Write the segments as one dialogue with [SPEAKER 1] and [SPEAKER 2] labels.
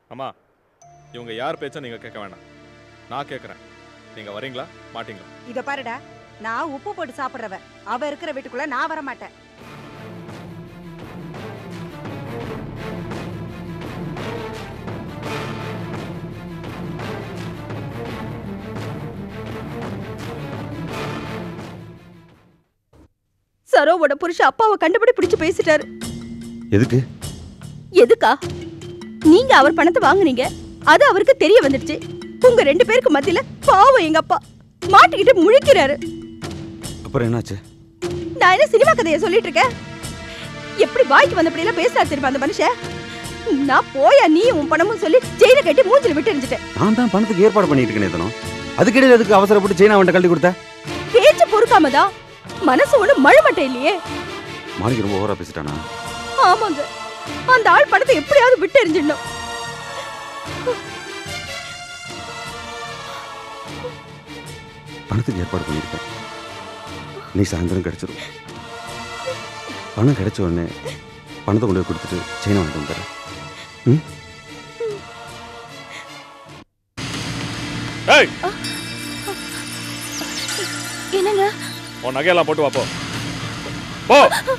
[SPEAKER 1] அம்மா இவங்க யார் பேச்சும் நீங்க கேட்க வேணாம் நான் கேட்குறேன் நீங்க வரீங்களா மாட்டீங்களா
[SPEAKER 2] இத பாருடா நான் உப்பு போட்டு சாப்பிடுறவ அவ இருக்கிற வீட்டுக்குள்ள நான் வர மாட்டேன்
[SPEAKER 3] சரோவோட புருஷன் அப்பாவை கண்டுபிடி பிடிச்சு பேசிட்டாரு
[SPEAKER 4] எதுக்கு
[SPEAKER 3] எதுக்கா நீங்க அவர் பணத்தை வாங்குனீங்க அது அவருக்கு தெரிய வந்துடுச்சு உங்க ரெண்டு பேருக்கு மத்தியில பாவம் எங்க அப்பா மாட்டிக்கிட்டு முழிக்கிறாரு
[SPEAKER 4] அப்புறம் என்னாச்சு
[SPEAKER 3] நான் என்ன சினிமா கதையை சொல்லிட்டு இருக்கேன் எப்படி வாய்க்கு வந்தபடி எல்லாம் பேசுறாரு தெரியுமா அந்த மனுஷன் நான் போயா நீ உன் பணமும் சொல்லி ஜெயில கட்டி மூஞ்சில விட்டு எறிஞ்சிட்டேன்
[SPEAKER 4] நான் தான் பணத்துக்கு ஏற்பாடு பண்ணிட்டு இருக்கேன் தினம் அதுக்கிடையில் எதுக்கு அவசரப்பட்டு சைனா அவன்கிட்ட கழட்டி கொடுத்த
[SPEAKER 3] பேச்சு பொறுக்காமதான் மனசு ஒண்ணு மழுமட்டை இல்லையே
[SPEAKER 4] மாணிக்கு ரொம்ப ஓவரா பேசிட்டானா
[SPEAKER 3] ஆமாங்க அந்த ஆள் பணத்தை எப்படியாவது விட்டு எறிஞ்சிடணும்
[SPEAKER 4] பணத்துக்கு ஏற்பாடு பண்ணியிருக்கேன் நீ சாயந்தரம் கிடைச்சிரும் பணம் கிடைச்ச உடனே பணத்தை கொண்டு போய் கொடுத்துட்டு சைனா வாங்கிட்டு வந்துடுறேன் ம்
[SPEAKER 1] ஏய்
[SPEAKER 3] என்னங்க
[SPEAKER 1] உன் நகையெல்லாம் போட்டு வா போ போ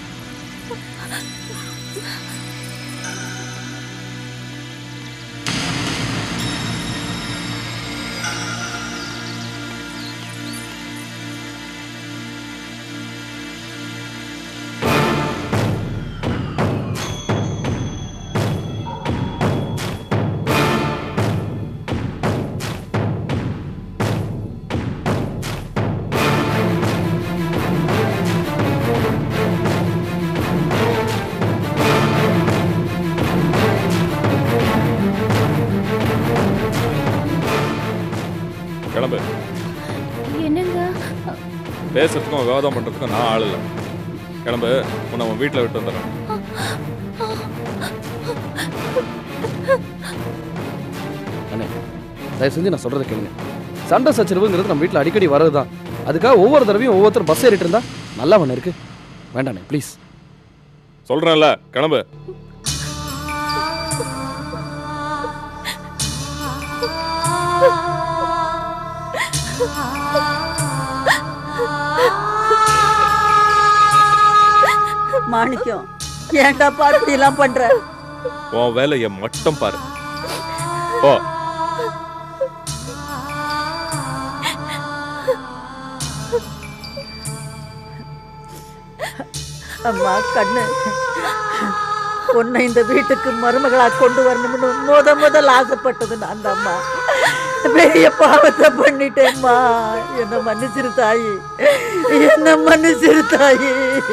[SPEAKER 1] கிளம்பு
[SPEAKER 3] என்னங்க
[SPEAKER 1] பேசுறதுக்கும் விவாதம் பண்றதுக்கும் நான் ஆள் இல்லை கிளம்பு உன்னை உன் வீட்டில் விட்டு வந்துடுறேன்
[SPEAKER 5] அண்ணே தயவு செஞ்சு நான் சொல்றதை கேளுங்க சண்டை சச்சரவுங்கிறது நம்ம வீட்டில் அடிக்கடி வர்றது தான் அதுக்காக ஒவ்வொரு தடவையும் ஒவ்வொருத்தர் பஸ் ஏறிட்டு இருந்தா நல்லா ஒன்று இருக்கு வேண்டாண்ணே ப்ளீஸ்
[SPEAKER 1] சொல்றேன்ல கிளம்பு
[SPEAKER 6] மாணிக்கம் ஏன்டாப்பா இப்படி எல்லாம் பண்ற
[SPEAKER 1] உன் வேலையை மட்டும் பாரு போ
[SPEAKER 6] அம்மா கண்ணு உன்னை இந்த வீட்டுக்கு மருமகளா கொண்டு வரணும்னு முத முதல் ஆசைப்பட்டது நான் தான்மா பெரிய பாவத்தை பண்ணிட்டேம்மா என்ன மன்னிச்சிரு தாயி என்ன மன்னிச்சிரு தாயி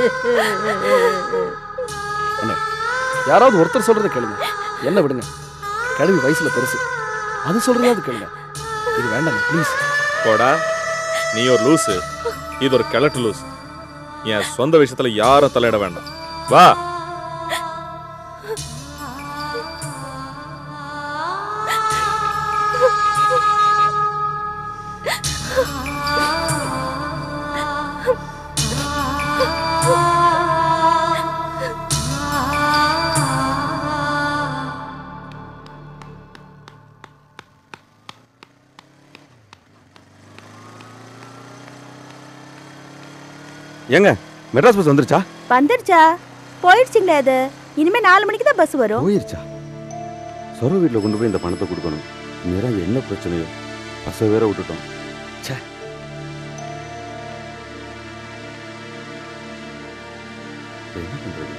[SPEAKER 5] அண்ணே யாராவது ஒருத்தர் சொல்றதை கேளுங்க என்ன விடுங்க கிழவி வயசுல பெருசு அது சொல்றதாவது கேளுங்க இது வேண்டாண்ணே ப்ளீஸ்
[SPEAKER 1] போடா நீ ஒரு லூசு இது ஒரு கிழட்டு லூசு என் சொந்த விஷயத்துல யாரும் தலையிட வேண்டாம் வா
[SPEAKER 4] ஏங்க மெட்ராஸ் பஸ் வந்துருச்சா
[SPEAKER 3] வந்துருச்சா போயிடுச்சுங்களே அது இனிமே நாலு மணிக்கு தான் பஸ் வரும்
[SPEAKER 4] போயிருச்சா சொர வீட்டில் கொண்டு போய் இந்த பணத்தை கொடுக்கணும் நேரம் என்ன பிரச்சனையோ பஸ்ஸை வேற விட்டுட்டோம் ச்சே இப்ப என்ன பண்றது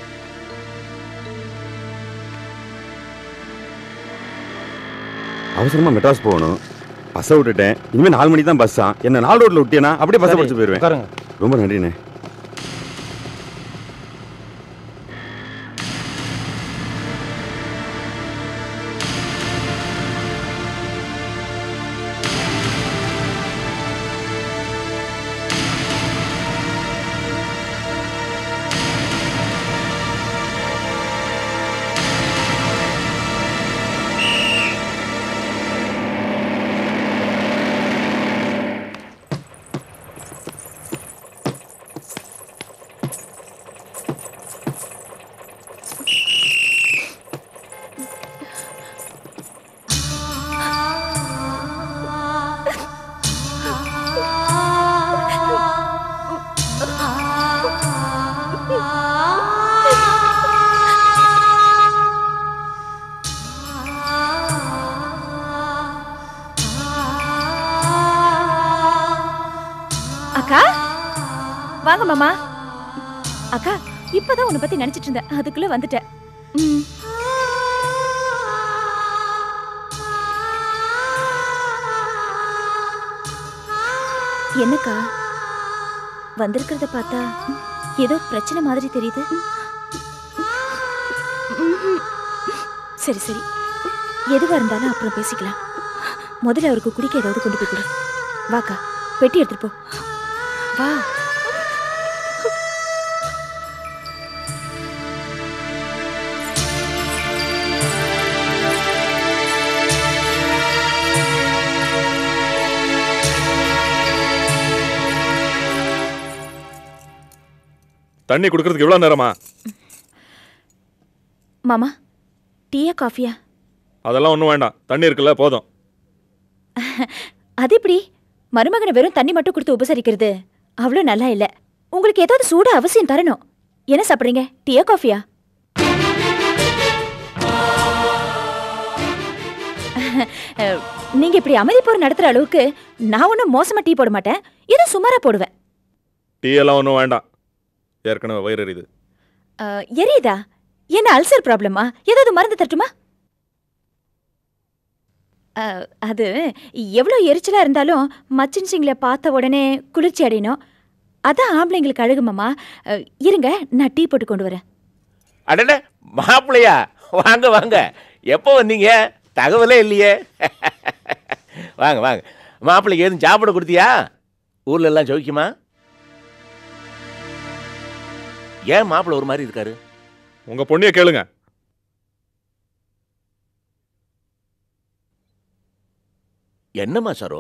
[SPEAKER 4] அவசரமா மெட்ராஸ் போகணும் பஸ்ஸை விட்டுட்டேன் இனிமே நாலு மணிக்கு தான் பஸ்ஸா என்ன நாலு ரோட்ல விட்டியனா அப்படியே பஸ்ஸை பிடிச்சு போயிருவேன்
[SPEAKER 5] உட்காருங்க
[SPEAKER 4] ரொம்ப நன்றிண்ணே
[SPEAKER 7] வாங்க மாமா அக்கா இப்பதான் உன்னை பத்தி நினைச்சிட்டு இருந்தேன் அதுக்குள்ள வந்துட்டேன் ம். என்னக்கா வந்திருக்கிறத பார்த்தா ஏதோ பிரச்சனை மாதிரி தெரியுது சரி சரி எதுவா இருந்தாலும் அப்புறம் பேசிக்கலாம் முதல்ல அவருக்கு குடிக்க ஏதாவது கொண்டு போய் கொடு வாக்கா பெட்டி எடுத்துட்டு போ வா
[SPEAKER 1] தண்ணி கொடுக்கறதுக்கு எவ்வளவு நேரமா
[SPEAKER 7] மாமா டீயா காஃபியா
[SPEAKER 1] அதெல்லாம் ஒன்றும் வேண்டாம் தண்ணி இருக்குல்ல போதும்
[SPEAKER 7] அது எப்படி மருமகனை வெறும் தண்ணி மட்டும் கொடுத்து உபசரிக்கிறது அவ்வளோ நல்லா இல்ல உங்களுக்கு ஏதாவது சூட அவசியம் தரணும் என்ன சாப்பிடுறீங்க டீயா காஃபியா அஹ், நீங்க இப்படி அமைதி போர் நடத்துற அளவுக்கு நான் ஒன்றும் மோசமா டீ போட மாட்டேன் ஏதோ சுமாரா போடுவேன்
[SPEAKER 1] டீ எல்லாம் ஒன்றும் வேண்டாம் ஏற்கனவே வயிறு எரியுது
[SPEAKER 7] அஹ், எரியுதா என்ன அல்சர் ப்ராப்ளமா ஏதாவது மருந்து தட்டுமா அஹ், அது எவ்வளோ எரிச்சலா இருந்தாலும் மச்சின் சிங்களை பார்த்த உடனே குளிர்ச்சி அடையணும் அதான் ஆம்பளைங்களுக்கு அழகுமாமா அஹ், இருங்க நான் டீ போட்டு கொண்டு வரேன்
[SPEAKER 8] அடட மாப்பிள்ளையா வாங்க வாங்க எப்போ வந்தீங்க தகவலே இல்லையே வாங்க வாங்க மாப்பிள்ளைக்கு எதுவும் சாப்பிட கொடுத்தியா ஊர்ல எல்லாம் ஜோக்கியமா ஏன் மாப்பிள்ளை ஒரு மாதிரி இருக்காரு
[SPEAKER 1] உங்க பொண்ணிய கேளுங்க
[SPEAKER 8] என்னம்மா சரோ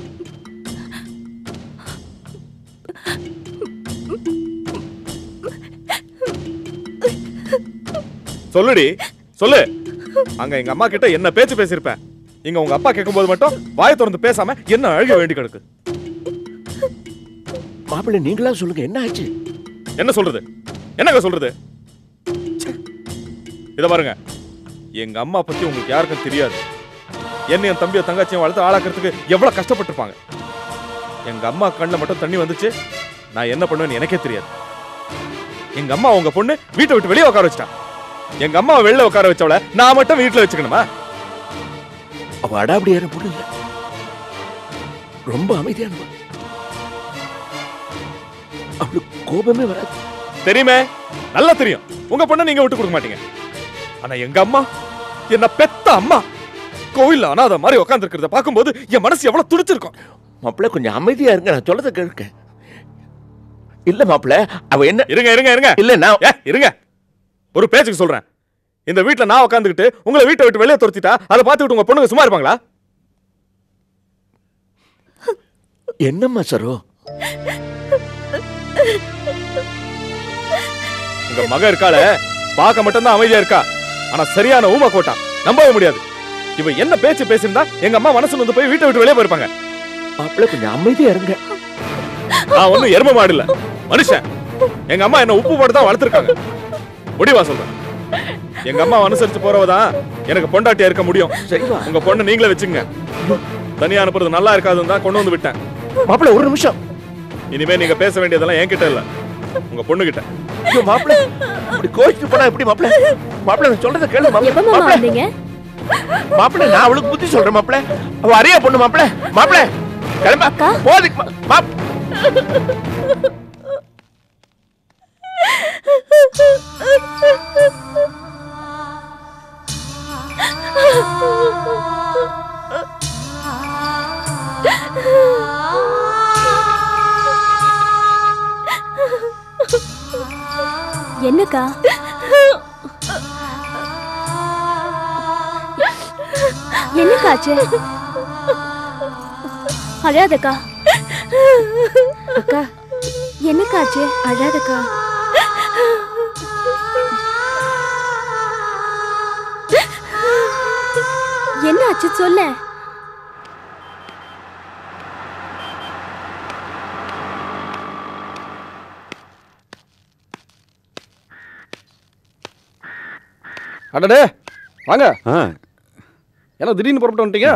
[SPEAKER 1] சொல்லுடி சொல்லு அங்க எங்க அம்மா கிட்ட என்ன பேச்சு பேசியிருப்பேன் இங்க உங்க அப்பா கேட்கும்போது மட்டும் வாய் திறந்து பேசாம என்ன அழுக வேண்டி கிடக்கு
[SPEAKER 8] மாப்பிள்ளை நீங்களா சொல்லுங்க என்ன ஆச்சு
[SPEAKER 1] என்ன சொல்றது என்னங்க சொல்றது ச்சே. இத பாருங்க எங்க அம்மா பத்தி உங்களுக்கு யாருக்கும் தெரியாது என்ன என் தம்பியை தங்கச்சியும் வளர்த்து ஆளாக்குறதுக்கு எவ்வளவு கஷ்டப்பட்டிருப்பாங்க எங்க அம்மா கண்ணில் மட்டும் தண்ணி வந்துச்சு நான் என்ன பண்ணுவேன்னு எனக்கே தெரியாது எங்க அம்மா உங்க பொண்ணு வீட்டை விட்டு வெளியே உட்கார வச்சிட்டா எங்க அம்மா வெளில உட்கார வச்சவள நான் மட்டும் வீட்டுல வச்சுக்கணுமா
[SPEAKER 8] அவ அடாபடியான பொண்ணு இல்ல ரொம்ப அமைதியானவ அவளுக்கு கோபமே வராது
[SPEAKER 1] தெரியுமே நல்லா தெரியும் உங்க பொண்ணை நீங்க விட்டு கொடுக்க மாட்டீங்க ஆனா எங்க அம்மா என்ன பெத்த அம்மா கோயில்ல அனாதை மாதிரி உட்காந்துருக்கிறத பார்க்கும்போது என் மனசு எவ்வளவு துடிச்சிருக்கும்
[SPEAKER 8] மாப்பிள்ளை கொஞ்சம் அமைதியா இருங்க நான் சொல்றத கேட்க இல்ல மாப்பிள்ளை அவ என்ன
[SPEAKER 1] இருங்க இருங்க இருங்க
[SPEAKER 8] இல்ல நான்
[SPEAKER 1] ஏ இருங்க ஒரு பேச்சுக்கு சொல்றேன் இந்த வீட்ல நான் உட்காந்துக்கிட்டு உங்களை வீட்டை விட்டு வெளியே துரத்திட்டா அதை பார்த்துக்கிட்டு உங்க பொண்ணுங்க சும்மா இருப்பாங்களா
[SPEAKER 8] என்னம்மா சரோ
[SPEAKER 1] உங்க மக இருக்காள பார்க்க மட்டும்தான் அமைதியா இருக்கா ஆனா சரியான ஊமை கோட்டா நம்பவே முடியாது இவ என்ன பேச்சு பேசியிருந்தா எங்க அம்மா மனசுல வந்து போய் வீட்டை விட்டு வெளியே போயிருப்பாங்க
[SPEAKER 8] மாப்பிள்ளை கொஞ்சம் அமைதியா இருங்க
[SPEAKER 1] நான் ஒண்ணும் எரும மாடு இல்ல மனுஷன் எங்க அம்மா என்ன உப்பு போட்டு தான் வளர்த்துருக்காங்க முடிவா சொல்றேன் எங்க அம்மா அனுசரிச்சு போறவதான் எனக்கு பொண்டாட்டியா இருக்க முடியும்
[SPEAKER 8] சரிவா
[SPEAKER 1] உங்க பொண்ணை நீங்களே வச்சுங்க தனியா அனுப்புறது நல்லா இருக்காதுன்னு தான் கொண்டு வந்து விட்டேன்
[SPEAKER 8] மாப்பிள்ளை ஒரு நிமிஷம்
[SPEAKER 1] இனிமே நீங்க பேச வேண்டியதெல்லாம் என்கிட்ட இல்ல உங்க பொண்ணு கிட்ட
[SPEAKER 8] ஐயோ மாப்பிள்ளை இப்படி கோச்சிட்டு போனா எப்படி மாப்பிள்ளை மாப்பிள்ளை நான் சொல்றத கேளு மாப்பிள்ளை
[SPEAKER 7] எப்ப மாமா
[SPEAKER 8] மாப்பிள்ளை
[SPEAKER 7] வந்தீங்க
[SPEAKER 8] மாப்பிள்ளை நான் அவளுக்கு புத்தி சொல்றேன் மாப்பிள்ளை அவ அறியா பொண்ணு மாப்பிள்ளை மாப்பிள்ளை கிளம்ப போது மாப்
[SPEAKER 7] என்னக்கா என்னக்கா ஆச்சு அழாதக்கா அக்கா என்னக்கா ஆச்சு அழாதக்கா என்ன ஆச்சு சொல்ல
[SPEAKER 5] அடடே வாங்க
[SPEAKER 4] ஆ
[SPEAKER 5] ஏன்னா திடீர்னு புறப்பட்டு வந்துட்டீங்க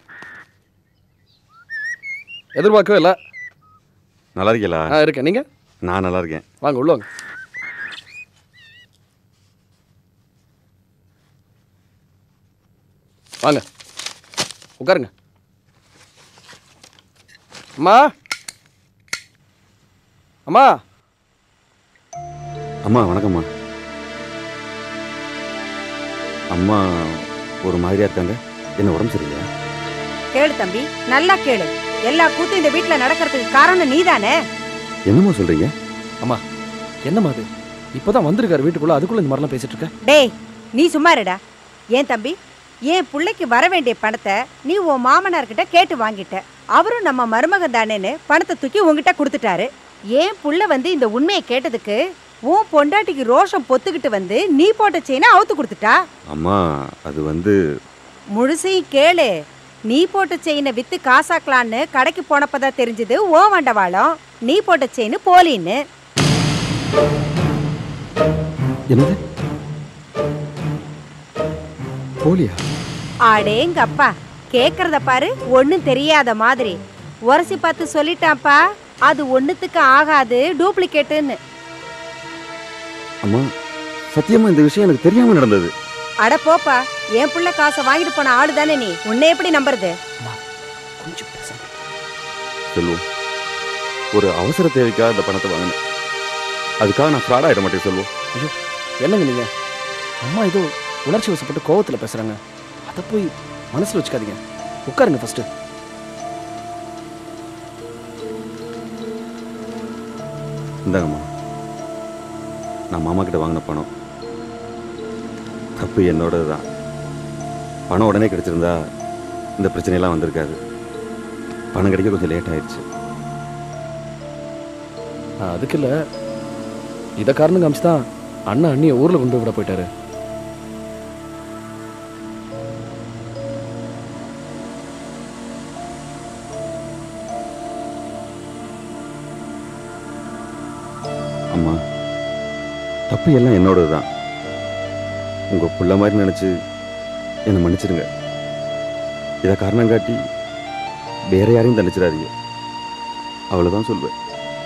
[SPEAKER 5] எதிர்பார்க்கவே இல்லை
[SPEAKER 4] நல்லா இருக்கீங்களா
[SPEAKER 5] ஆ இருக்கேன் நீங்கள்
[SPEAKER 4] நான் நல்லா இருக்கேன்
[SPEAKER 5] வாங்க உள்ள வாங்க வாங்க உட்காருங்க அம்மா அம்மா
[SPEAKER 4] அம்மா வணக்கம்மா அம்மா ஒரு மாதிரியா இருக்காங்க என்ன உடம்பு சரியில்லையா
[SPEAKER 2] கேளு தம்பி நல்லா கேளு எல்லா கூத்தும் இந்த வீட்ல நடக்கிறதுக்கு காரணம் நீதானே
[SPEAKER 4] என்னம்மா சொல்றீங்க
[SPEAKER 5] என்னம்மா அது இப்போதான் வந்திருக்காரு வீட்டுக்குள்ள அதுக்குள்ள இந்த மாதிரிலாம் பேசிட்டு இருக்க
[SPEAKER 2] டேய் நீ சும்மா இருடா ஏன் தம்பி என் பிள்ளைக்கு வர வேண்டிய பணத்தை நீ உன் மாமனார்கிட்ட கேட்டு வாங்கிட்ட அவரும் நம்ம மருமகன் தானேன்னு பணத்தை தூக்கி உன்கிட்ட கொடுத்துட்டாரு ஏன் புள்ள வந்து இந்த உண்மையை கேட்டதுக்கு உன் பொண்டாட்டிக்கு ரோஷம் பொத்துக்கிட்டு வந்து நீ போட்ட செயினை அவுத்து கொடுத்துட்டா
[SPEAKER 4] அம்மா அது வந்து
[SPEAKER 2] முழுசையும் கேளு நீ போட்ட செயினை வித்து காசாக்கலான்னு கடைக்கு போனப்பதான் தெரிஞ்சது ஓ வண்டவாளம் நீ போட்ட செயின் போலின்னு
[SPEAKER 4] என்னது போலியா
[SPEAKER 2] அடேங்கப்பா கேக்குறத பாரு ஒண்ணும் தெரியாத மாதிரி உரசி பார்த்து சொல்லிட்டான்ப்பா அது ஒண்ணுத்துக்கு ஆகாது டூப்ளிகேட்டுன்னு
[SPEAKER 4] அம்மா சத்தியமா இந்த விஷயம் எனக்கு தெரியாம நடந்தது
[SPEAKER 2] அட போப்பா என் புள்ள காசை வாங்கிட்டு போன ஆளு தானே நீ உன்னை எப்படி நம்புறது
[SPEAKER 5] கொஞ்சம் பேசுங்க
[SPEAKER 4] செல்வம் ஒரு அவசர தேவைக்காக இந்த பணத்தை வாங்கினேன் அதுக்காக நான் ஃப்ராட் ஆகிட மாட்டேன் செல்வம்
[SPEAKER 5] என்னங்க நீங்க அம்மா ஏதோ உணர்ச்சி வசப்பட்டு கோவத்துல பேசுறாங்க அதை போய் மனசுல வச்சுக்காதீங்க உட்காருங்க ஃபர்ஸ்ட்
[SPEAKER 4] இந்தாங்கம்மா நான் மாமா கிட்ட வாங்கின பணம் தப்பு என்னோடது தான் பணம் உடனே கிடைச்சிருந்தா இந்த பிரச்சனையெல்லாம் வந்திருக்காது பணம் கிடைக்க கொஞ்சம் லேட் ஆயிடுச்சு
[SPEAKER 5] அதுக்கு இல்ல இதை காரணம் காமிச்சு தான் அண்ணன் அண்ணியை ஊர்ல கொண்டு போய் விட போயிட்டாரு
[SPEAKER 4] அம்மா தப்பு எல்லாம் என்னோடது தான் உங்கள் புள்ள மாதிரி நினச்சி என்னை மன்னிச்சிடுங்க இதை காரணம் காட்டி வேற யாரையும் தண்டிச்சிடாதீங்க அவ்வளோதான் சொல்வேன்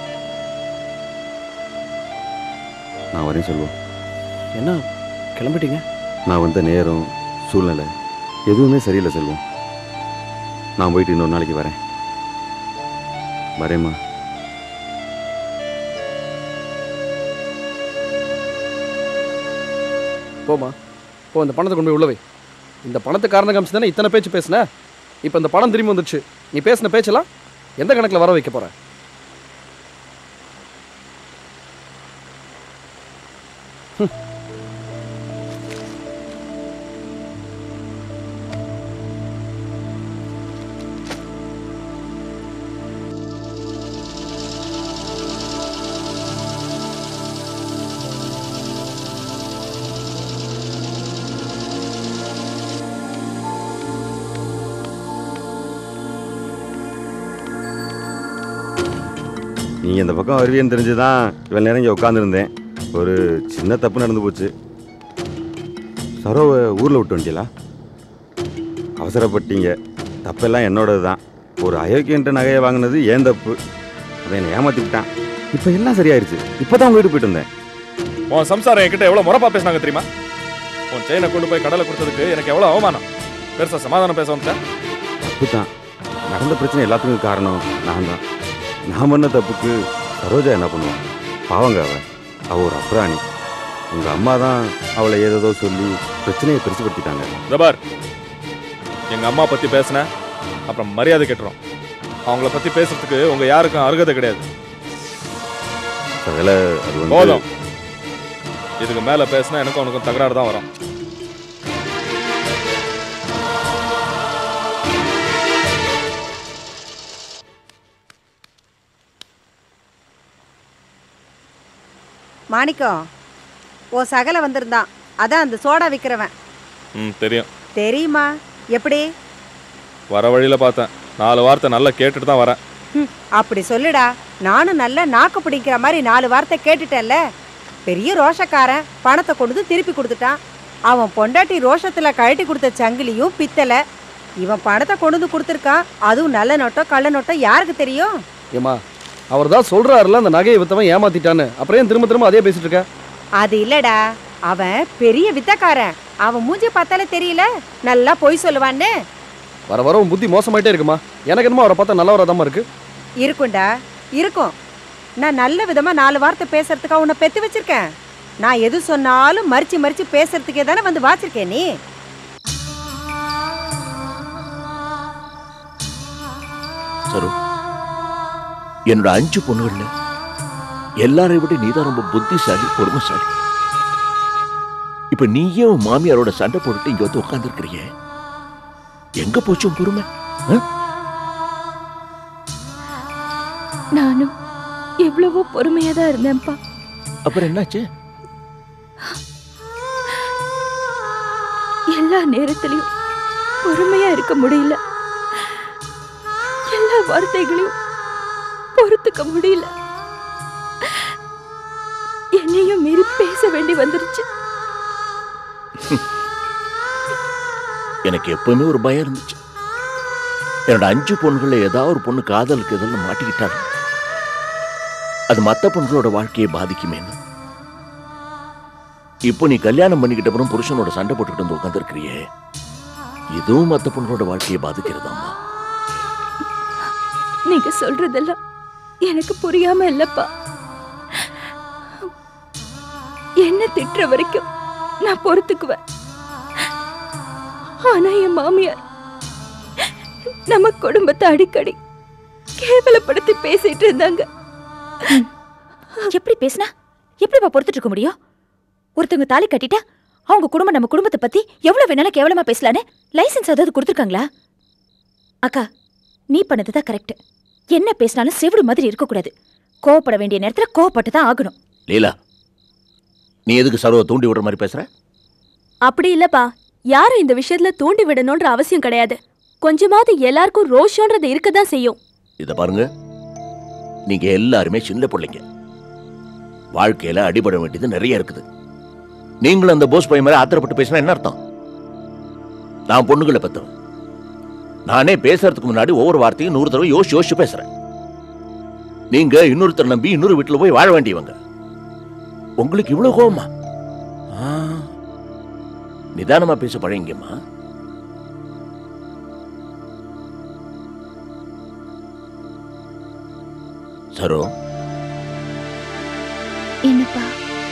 [SPEAKER 4] நான் வரையும் சொல்லுவேன்
[SPEAKER 5] என்ன கிளம்பிட்டீங்க
[SPEAKER 4] நான் வந்த நேரம் சூழ்நிலை எதுவுமே சரியில்லை செல்வம் நான் போயிட்டு இன்னொரு நாளைக்கு வரேன் வரேம்மா
[SPEAKER 5] போமா போ இந்த பணத்தை கொண்டு போய் உள்ள வை இந்த பணத்தை காரணம் காமிச்சு தானே இத்தனை பேச்சு பேசுன இப்போ இந்த பணம் திரும்பி வந்துடுச்சு நீ பேசின பேச்செல்லாம் எந்த கணக்கில் வர வைக்க போற
[SPEAKER 4] நீங்கள் இந்த பக்கம் வருவீன்னு தெரிஞ்சு தான் இவ்வளோ நேரம் இங்கே உட்காந்துருந்தேன் ஒரு சின்ன தப்பு நடந்து போச்சு சரோவை ஊரில் விட்டு வந்துட்டீங்களா அவசரப்பட்டீங்க தப்பெல்லாம் என்னோடது தான் ஒரு அயோக்கியன்ற நகையை வாங்கினது ஏன் தப்பு அவன் என்னை ஏமாத்திக்கிட்டான் இப்போ எல்லாம் சரியாயிருச்சு இப்போ தான் உங்கள் வீட்டுக்கு போயிட்டு வந்தேன்
[SPEAKER 1] உன் சம்சாரம் என்கிட்ட எவ்வளவு முறப்பா பேசினாங்க தெரியுமா உன் செயினை கொண்டு போய் கடலை கொடுத்ததுக்கு எனக்கு எவ்வளவு அவமானம் பெருசா சமாதானம் பேச வந்துட்டேன்
[SPEAKER 4] தப்பு தான் நடந்த பிரச்சனை எல்லாத்துக்கும் காரணம் நான் தான் நான் பண்ண தப்புக்கு சரோஜா என்ன பண்ணுவான் பாவங்க அவ அவ ஒரு அப்ராணி உங்கள் அம்மா தான் அவளை ஏதேதோ சொல்லி பிரச்சனையை பெருசுப்படுத்திட்டாங்க
[SPEAKER 1] ஜபார் எங்க அம்மா பத்தி பேசின அப்புறம் மரியாதை கெட்டுரும் அவங்கள பத்தி பேசுறதுக்கு உங்க யாருக்கும் அருகதை கிடையாது
[SPEAKER 4] அதில் அது வந்து
[SPEAKER 1] போதும் இதுக்கு மேல பேசினா எனக்கும் உனக்கும் தகராறு தான் வரும்
[SPEAKER 2] மாணிக்கம் ஓ சகல வந்திருந்தான் அதான் அந்த சோடா விற்கிறவன்
[SPEAKER 1] ம் தெரியும்
[SPEAKER 2] தெரியுமா எப்படி
[SPEAKER 1] வர வழியில பார்த்தேன் நாலு வார்த்தை நல்லா கேட்டுட்டு தான் வரேன்
[SPEAKER 2] ம், அப்படி சொல்லுடா நானும் நல்ல நாக்கு பிடிக்கிற மாதிரி நாலு வார்த்தை கேட்டுட்டேன்ல பெரிய ரோஷக்காரன் பணத்தை கொண்டு வந்து திருப்பி கொடுத்துட்டான் அவன் பொண்டாட்டி ரோஷத்துல கழட்டி கொடுத்த சங்கிலியும் பித்தளை இவன் பணத்தை கொண்டு வந்து கொடுத்துருக்கான் அதுவும் நல்ல நோட்டோ கள்ள நோட்டோ யாருக்கு தெரியும்
[SPEAKER 5] ஏமா அவர் தான் சொல்றாருல அந்த நகையை வித்தவன் ஏமாத்திட்டான்னு அப்புறம் ஏன் திரும்ப திரும்ப அதே பேசிட்டு இருக்க
[SPEAKER 2] அது இல்லடா அவன் பெரிய வித்தக்காரன் அவன் மூஞ்சி பார்த்தாலே தெரியல நல்லா பொய் சொல்லுவான்னு
[SPEAKER 5] வர வர உன் புத்தி மோசமாயிட்டே இருக்குமா எனக்கு என்னமோ அவரை பார்த்தா நல்லவராதாம்மா இருக்கு
[SPEAKER 2] இருக்கும்டா இருக்கும் நான் நல்ல விதமா நாலு வார்த்தை பேசுறதுக்கா உன்னை பெத்து வச்சிருக்கேன் நான் எது சொன்னாலும் மறிச்சு மறிச்சு பேசுறதுக்கே தானே வந்து வாச்சிருக்கேன் நீ
[SPEAKER 8] சரு என்னோட அஞ்சு பொண்ணுகள்ல எல்லாரையும் விட நீதான் ரொம்ப புத்திசாலி பொறுமைசாலி இப்ப நீயே உன் மாமியாரோட சண்டை போட்டுட்டு இங்க வந்து உட்காந்துருக்கிறிய எங்க போச்சு உன் பொறுமை
[SPEAKER 7] நானும் எவ்வளவோ பொறுமையா தான் இருந்தேன்ப்பா
[SPEAKER 8] அப்புறம் என்னாச்சு
[SPEAKER 7] எல்லா நேரத்திலையும் பொறுமையா இருக்க முடியல எல்லா வார்த்தைகளையும் பொறுத்துக்க முடியல என்னையும் மீறி பேச வேண்டி வந்துருச்சு
[SPEAKER 8] எனக்கு எப்பவுமே ஒரு பயம் இருந்துச்சு என்னோட அஞ்சு பொண்ணுகள்ல ஏதாவது ஒரு பொண்ணு காதலுக்கு எதில் மாட்டிக்கிட்டாலும் அது மத்த பொண்ணுகளோட வாழ்க்கையை பாதிக்குமேன்னு இப்போ நீ கல்யாணம் பண்ணிக்கிட்ட அப்புறம் புருஷனோட சண்டை போட்டுக்கிட்டு வந்து உட்காந்துருக்கிறியே இதுவும் மத்த பொண்ணுகளோட வாழ்க்கையை பாதிக்கிறதாம்மா
[SPEAKER 7] நீங்க சொல்றதெல்லாம் எனக்கு புரியாம இல்லப்பா என்ன திட்டுற வரைக்கும் நான் பொறுத்துக்குவேன் ஆனா என் மாமியார் நம்ம குடும்பத்தை அடிக்கடி கேவலப்படுத்தி பேசிட்டு இருந்தாங்க
[SPEAKER 9] எப்படி பேசினா எப்படிப்பா பொறுத்துட்டு இருக்க முடியும் ஒருத்தவங்க தாலி கட்டிட்டா அவங்க குடும்பம் நம்ம குடும்பத்தை பத்தி எவ்வளவு வேணாலும் கேவலமா பேசலான்னு லைசென்ஸ் ஏதாவது கொடுத்துருக்காங்களா அக்கா நீ பண்ணதுதான் கரெக்ட் என்ன பேசினாலும் செவிடு மாதிரி இருக்கக்கூடாது கோவப்பட வேண்டிய நேரத்துல கோவப்பட்டு தான் ஆகணும்
[SPEAKER 8] லீலா நீ எதுக்கு சர்வ தூண்டி விடுற மாதிரி பேசுற
[SPEAKER 10] அப்படி இல்லப்பா யாரும் இந்த விஷயத்துல தூண்டி விடணும்ன்ற அவசியம் கிடையாது கொஞ்சமாவது எல்லாருக்கும் ரோஷன்றது இருக்கதான் செய்யும்
[SPEAKER 8] இத பாருங்க நீங்க எல்லாருமே சின்ன பிள்ளைங்க வாழ்க்கையில அடிபட வேண்டியது நிறைய இருக்குது நீங்களும் அந்த போஸ் பையன் மாதிரி ஆத்திரப்பட்டு பேசினா என்ன அர்த்தம் நான் பொண்ணுகளை பத்தவன் நானே பேசுறதுக்கு முன்னாடி ஒவ்வொரு வார்த்தையும் நூறு தடவை யோசிச்சு யோசிச்சு பேசுறேன் நீங்க இன்னொருத்தர் நம்பி இன்னொரு வீட்டுல போய் வாழ வேண்டியவங்க உங்களுக்கு இவ்வளவு கோவமா ஆ, நிதானமா பேச பழங்கியம்மா சரோ
[SPEAKER 7] என்னப்பா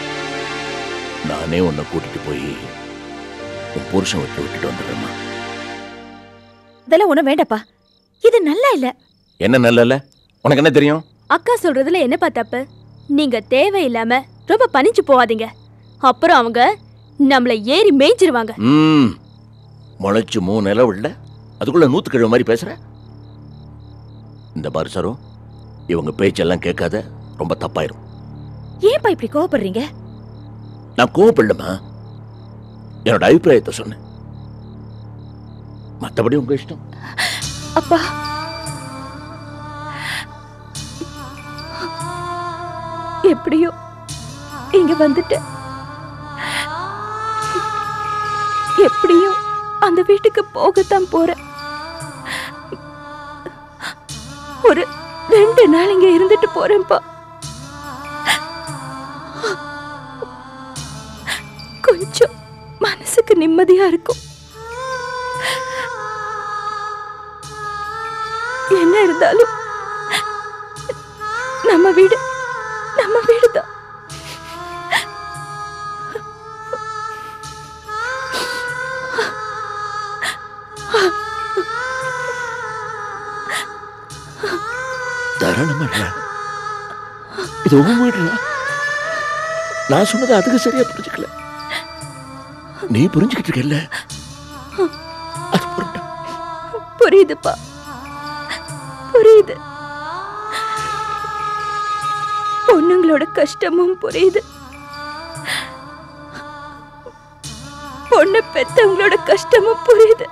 [SPEAKER 8] நானே உன்னை கூட்டிட்டு போய் உன் புருஷன் விட்டு விட்டுட்டு வந்துடுறேம்மா
[SPEAKER 9] இதெல்லாம் ஒண்ணும் வேண்டாப்பா இது நல்லா இல்ல
[SPEAKER 8] என்ன நல்ல உனக்கு என்ன தெரியும்
[SPEAKER 10] அக்கா சொல்றதுல என்னப்பா தப்பு நீங்க தேவையில்லாம ரொம்ப பணிச்சு போவாதீங்க அப்புறம் அவங்க நம்மள ஏறி மேய்ச்சிருவாங்க
[SPEAKER 8] ம் முளைச்சு மூணு நிலவு இல்ல அதுக்குள்ள நூத்துக்கிழமை மாதிரி பேசுற இந்த பாரு சரோ இவங்க பேச்செல்லாம் கேட்காத ரொம்ப தப்பாயிரும்
[SPEAKER 9] ஏன்பா இப்படி கோவப்படுறீங்க
[SPEAKER 8] நான் கோவப்படலமா என்னோட அபிப்பிராயத்தை சொன்னேன் மத்தபடி உங்க இஷ்டம்
[SPEAKER 7] அப்பா எப்படியோ இங்க வந்துட்டேன் எப்படியும் அந்த வீட்டுக்கு போகத்தான் போறேன் ஒரு ரெண்டு நாள் இங்க இருந்துட்டு போறேன்ப்பா கொஞ்சம் மனசுக்கு நிம்மதியா இருக்கும் என்ன இருந்தாலும் நம்ம வீடு நம்ம வீடு தான்
[SPEAKER 8] தாராளமா இல்ல. இது உன் வீடுடா. நான் சொன்னது அதுக்கு சரியா புரிஞ்சுக்கல நீ புரிஞ்சுக்கிட்டு இருக்கல அது புரிஞ்சு
[SPEAKER 7] புரியுதுப்பா புரியுது பொண்ணுங்களோட கஷ்டமும் புரியுது பொண்ணு பெத்தவங்களோட கஷ்டமும் புரியுது